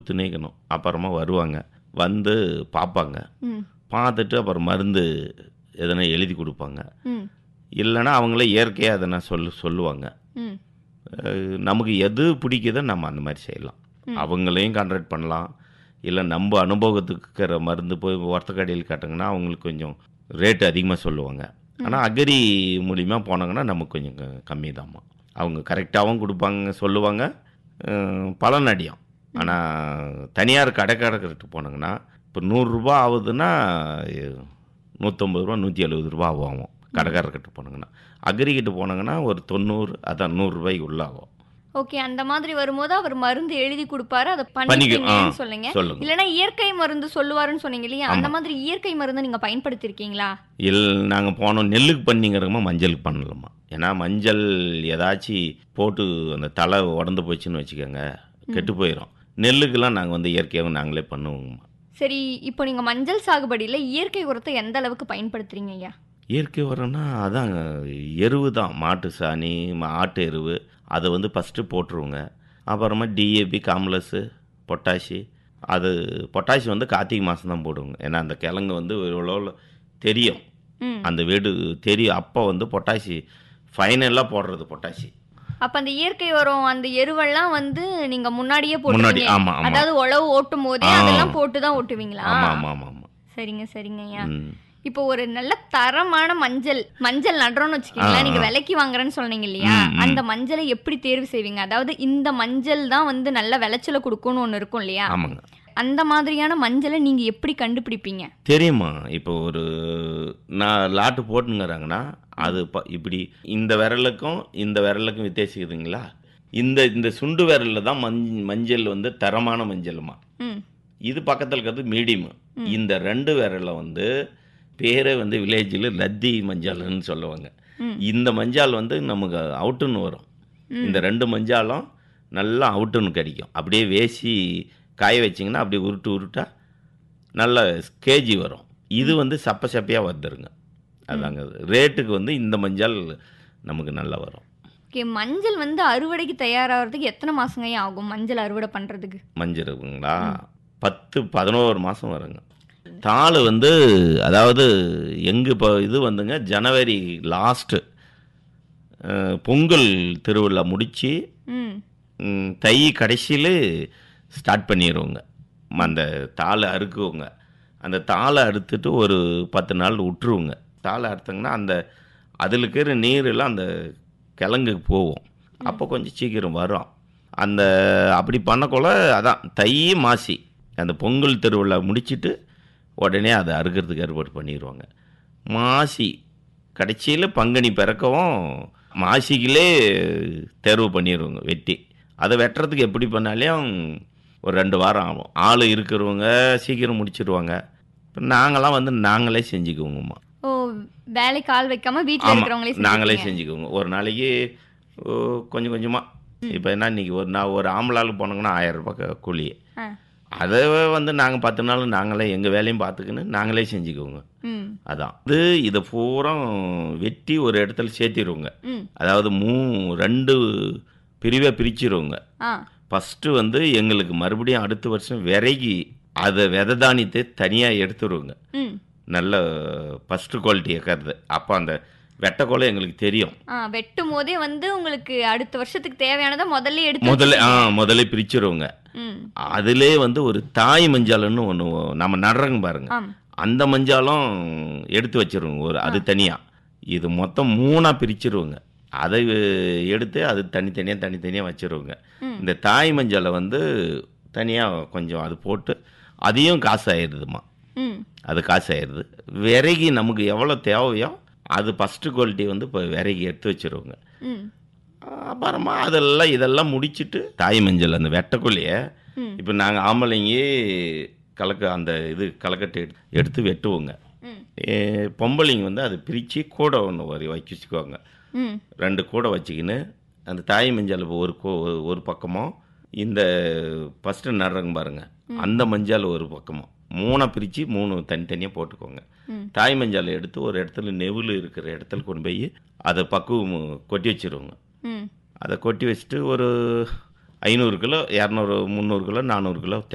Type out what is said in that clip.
திணிக்கணும் அப்புறமா வருவாங்க வந்து பார்ப்பாங்க ம் பார்த்துட்டு அப்புறம் மருந்து எதனா எழுதி கொடுப்பாங்க ம் இல்லைன்னா அவங்களே இயற்கையாக எதனா சொல்லு சொல்லுவாங்க ம் அஹ் நமக்கு எது பிடிக்குதோ நம்ம அந்த மாதிரி செய்யலாம் அவங்களையும் கான்ட்ராக்ட் பண்ணலாம் இல்லை நம்ம அனுபவத்துக்கு இருக்கிற மருந்து போய் ஒருத்த கடையில் காட்டுங்கன்னா அவங்களுக்கு கொஞ்சம் ரேட்டு அதிகமாக சொல்லுவாங்க ஆனால் அகரி மூலிமா போனாங்கன்னா நமக்கு கொஞ்சம் கம்மி தாம்மா அவங்க கரெக்டாகவும் கொடுப்பாங்க சொல்லுவாங்க அஹ் பலன் அடியும் ஆனால் தனியார் கடைக்காரர்கிட்ட போனாங்கன்னா இப்போ நூறுரூபா ஆகுதுன்னா எ- நூற்றம்பது ரூபா நூற்றி எழுபது ரூபா ஆகும் கடைக்காரர்கிட்ட போனாங்கன்னா அக்ரிக்கிட்ட போனாங்கன்னா ஒரு தொண்ணூறு அதான் நூறுரூபாய்க்கு உள்ள ஆகும் ஓகே அந்த மாதிரி வரும்போது அவர் மருந்து எழுதி கொடுப்பாரு அதை பண்ணிக்க- பண்ணிக்கங்கன்னு ஆ, சொல்லுங்க சொல்லுங்க. இல்லனா இயற்கை மருந்து சொல்லுவாருன்னு சொன்னீங்க இல்லையா அந்த மாதிரி இயற்கை மருந்து நீங்க பயன்படுத்திருக்கீங்களா இல் நாங்கள் போனோம் நெல்லுக்கு பண்ணிங்கிறோமா மஞ்சளுக்கு பண்ணலாமா ஏன்னா மஞ்சள் ஏதாச்சும் போட்டு அந்த தலை உடந்து போச்சுன்னு வச்சுக்கோங்க கெட்டு போயிடும் நெல்லுக்கெல்லாம் நாங்கள் வந்து இயற்கையாகவும் நாங்களே பண்ணுவோங்கம்மா சரி இப்போ நீங்க மஞ்சள் சாகுபடியில இயற்கை உரத்தை எந்த அளவுக்கு பயன்படுத்துறீங்க ஐயா இயற்கை உரம்னா அதான் எருவு தான் மாட்டு சாணி ம- ஆட்டு எருவு அதை வந்து ஃபஸ்ட்டு போட்டுருவோங்க அப்புறமா டிஏபி காம்ப்ளஸ்ஸு பொட்டாஷி அது பொட்டாஷி வந்து கார்த்திகை மாதம் தான் போடுவோங்க ஏன்னா அந்த கிழங்கு வந்து இவ்வளோ தெரியும் ம் அந்த வீடு தெரியும் அப்போ வந்து பொட்டாசி ஃபைனலாக போடுறது பொட்டாசி அப்ப அந்த இயற்கை உரம் அந்த எருவெல்லாம் வந்து நீங்க முன்னாடியே முன்னாடி போட்டுருவீங்க ஆமாம் ஆமாம் அதாவது உழவு ஓட்டும் போதே ஆ. அதெல்லாம் போட்டு தான் ஓட்டுவீங்களா ஆமாம் ஆமாம் ஆமாம் ஆமாம் சரிங்க சரிங்க ஐயா ம் இப்போ ஒரு நல்ல தரமான மஞ்சள் மஞ்சள் நடுறோம்னு வச்சுக்கீங்களா ஆ, நீங்க ஆ. விலைக்கு வாங்குறேன்னு சொன்னீங்க இல்லையா ம், ம். அந்த மஞ்சளை எப்படி தேர்வு செய்வீங்க அதாவது இந்த மஞ்சள் தான் வந்து நல்ல விளைச்சல கொடுக்கும்னு ஒண்ணு இருக்கும் இல்லையா ஆமாங்க அந்த மாதிரியான மஞ்சளை நீங்க எப்படி கண்டுபிடிப்பீங்க தெரியுமா இப்போ ஒரு நான் லாட்டு போட்டுங்கிறாங்கன்னா அது ப இப்படி இந்த விரலுக்கும் இந்த விரலுக்கும் வித்தியாசிக்குதுங்களா இந்த இந்த சுண்டு விரலில் தான் மஞ் மஞ்சள் வந்து தரமான மஞ்சள்மா ம் இது பக்கத்தில் இருக்கிறது மீடியம் இந்த ரெண்டு விரலை வந்து பேரே வந்து வில்லேஜில் லத்தி மஞ்சால்னு சொல்லுவாங்க ம். இந்த மஞ்சால் வந்து நமக்கு அவுட்டுன்னு வரும் இந்த ரெண்டு மஞ்சாலும் நல்லா அவுட்டுன்னு கிடைக்கும் அப்படியே வேசி காய வச்சிங்கன்னா அப்படியே உருட்டு உருட்டா நல்ல கேஜி வரும் இது வந்து சப்ப சப்பையாக வந்துருங்க அதாங்க ரேட்டுக்கு வந்து இந்த மஞ்சள் நமக்கு நல்லா வரும் ஓகே மஞ்சள் வந்து அறுவடைக்கு தயாராகிறதுக்கு எத்தனை மாசங்க ஐயா ஆகும் மஞ்சள் அறுவடை பண்றதுக்கு மஞ்சளுங்களா பத்து பதினோரு மாதம் வருங்க தாள் வந்து அதாவது எங்கே இப்போ இது வந்துங்க ஜனவரி லாஸ்ட்டு பொங்கல் திருவிழா முடித்து ம் தை கடைசியில் ஸ்டார்ட் பண்ணிடுவோங்க அந்த தாளை அறுக்குவோங்க அந்த தாளை அறுத்துட்டு ஒரு பத்து நாள் விட்டுருவோங்க தாளை அறுத்தங்கன்னா அந்த அதில் இருக்கிற நீரெல்லாம் அந்த கிழங்குக்கு போகும் அப்போ கொஞ்சம் சீக்கிரம் வரும் அந்த அப்படி பண்ணக்குள்ள அதான் தை மாசி அந்த பொங்கல் திருவிழா முடிச்சிட்டு உடனே அதை அறுக்கிறதுக்கு ஏற்பாடு பண்ணிடுவாங்க மாசி கடைசியில் பங்குனி பிறக்கவும் மாசிக்கிலே தேர்வு பண்ணிடுவாங்க வெட்டி அதை வெட்டுறதுக்கு எப்படி பண்ணாலையும் ஒரு ரெண்டு வாரம் ஆகும் ஆள் இருக்கிறவங்க சீக்கிரம் முடிச்சிடுவாங்க இப்போ நாங்களாம் வந்து நாங்களே செஞ்சுக்குவோங்கம்மா ஓ வேலைக்கு ஆள் வைக்காம வீட்ல ஆமாம் இருக்கிறவங்களே நாங்களே செஞ்சுப்பீங்க. செஞ்சுக்குவோங்க ஒரு நாளைக்கு ஓ, கொஞ்சம் கொஞ்சமாக இப்போ என்ன இன்னைக்கு ஒரு நான் ஒரு ஆம்பளாளுக்கு போனோங்கன்னா ஆயிரம் ரூபாய் க- கூலி ஆ அதை வந்து நாங்கள் பத்து நாள் நாங்களே எங்கள் வேலையும் பார்த்துக்கின்னு நாங்களே செஞ்சுக்குவோங்க ம் அதான் இது இதை பூரா வெட்டி ஒரு இடத்துல சேர்த்திடுவோங்க ம் அதாவது மூ ரெண்டு பிரிவாக பிரிச்சிருவோங்க ஆ ஃபஸ்ட்டு வந்து எங்களுக்கு மறுபடியும் அடுத்த வருஷம் விறகி அதை விதை தானியத்தை தனியாக எடுத்துருவோங்க ம் நல்ல ஃபஸ்ட்டு குவாலிட்டி இருக்கிறது அப்போ அந்த வெட்டைக்கோலை எங்களுக்கு தெரியும் ஆ வெட்டும் போதே வந்து உங்களுக்கு அடுத்த வருஷத்துக்கு தேவையானதை முதல்ல எடுத்து முதல்ல ஆ முதல்ல பிரிச்சிருவோங்க ம் அதிலே வந்து ஒரு தாய் மஞ்சாலன்னு ஒன்று நம்ம நடுறங்க பாருங்க ஆம் அந்த மஞ்சாலும் எடுத்து வச்சிருவோங்க ஒரு அது தனியாக இது மொத்தம் மூணாக பிரிச்சிருவோங்க அதை எடுத்து அது தனித்தனியாக தனித்தனியாக வச்சிருவோங்க ம். இந்த தாய் மஞ்சளை வந்து தனியாக கொஞ்சம் அது போட்டு அதையும் காசு ஆயிடுதுமா ம் அது காசு ஆயிடுது விறகி நமக்கு எவ்வளோ தேவையோ அது ஃபஸ்ட்டு குவாலிட்டி வந்து இப்போ விறகி எடுத்து வச்சிருவோங்க ம் அப்புறமா அதெல்லாம் இதெல்லாம் முடிச்சிட்டு தாய் மஞ்சள் அந்த வெட்டக்குள்ளேயே ம். இப்போ நாங்கள் ஆம்பளைங்க கலக்க அந்த இது கலக்கட்டை எடுத்து எடுத்து வெட்டுவோங்க ம் ஏ, பொம்பளைங்க வந்து அதை பிரித்து கூடை ஒன்று வரி வச்சுக்குவாங்க ம் ரெண்டு கூடை வச்சுக்கின்னு அந்த தாய் மஞ்சள் இப்போ ஒரு கூ ஒரு பக்கமும் இந்த ஃபஸ்ட்டு நடுறங்க பாருங்க அந்த மஞ்சள் ஒரு பக்கமும் மூணை பிரித்து மூணு தனித்தனியாக போட்டுக்கோங்க ம். தாய் மஞ்சள் எடுத்து ஒரு இடத்துல நெவுள் இருக்கிற இடத்துல கொண்டு போய் அதை பக்குவம் கொட்டி வச்சிருவோங்க ம் அதை கொட்டி வச்சுட்டு ஒரு ஐநூறு கிலோ இரநூறு முந்நூறு கிலோ நானூறு கிலோ